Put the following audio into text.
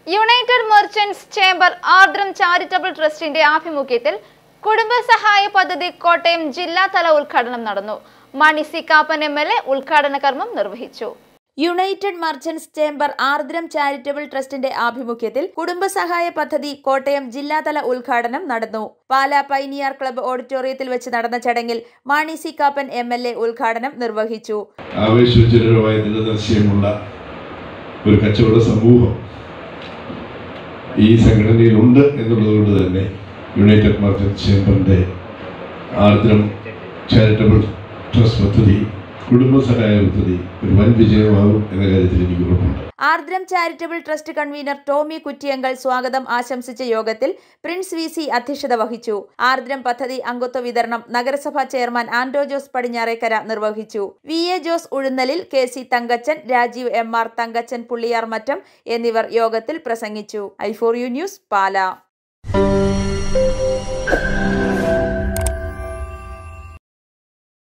United merchants chamber Aardram charitable ട്രസ്റ്റിന്റെ ആഭിമുഖ്യത്തിൽ കുടുംബസഹായ പദ്ധതി കോട്ടയം ജില്ലാതല ഉദ്ഘാടനം നടന്നു Mani C Kappan M L A ഉദ്ഘാടന കർമ്മം നിർവഹിച്ചു united merchants chamber Aardram charitable ട്രസ്റ്റിന്റെ ആഭിമുഖ്യത്തിൽ കുടുംബസഹായ പദ്ധതി കോട്ടയം ജില്ലാതല ഉദ്ഘാടനം നടന്നു പാലാ പൈനിയാർ ക്ലബ്ബ് ഓഡിറ്റോറിയത്തിൽ വെച്ച് നടന്ന ചടങ്ങിൽ Mani C Kappan M L A ഉദ്ഘാടനം നിർവഹിച്ചു ആവേശോജ്വലമായ ദൃഢനിശ്ചയമുള്ള ഒരു കച്ചവട സമൂഹം ഈ സംഘടനയിലുണ്ട് എന്നുള്ളതുകൊണ്ട് തന്നെ യുണൈറ്റഡ് മർച്ചന്റ് ചേംബറിന്റെ ആർദ്രം ചാരിറ്റബിൾ ട്രസ്റ്റ് പദ്ധതി കുടുംബസഹായ പദ്ധതി ഒരു വൻ വിജയമാകും എന്ന കാര്യത്തിൽ എനിക്ക് ഉറപ്പുണ്ട് Aardram charitable trust convener Tomy Kuttiyankal സ്വാഗതം ആശംസിച്ച യോഗത്തിൽ പ്രിൻസ് വി സി അധ്യക്ഷത വഹിച്ചു ആർദ്രം പദ്ധതി അംഗത്വ വിതരണം നഗരസഭാ ചെയർമാൻ ആൻഡോ ജോസ് പടിഞ്ഞാറേക്കര നിർവഹിച്ചു V A Jose Uzhunnalil K C Thankachan Rajeev M R Thankachan Pulliyarmattam എന്നിവർ യോഗത്തിൽ പ്രസംഗിച്ചു I for you news Pala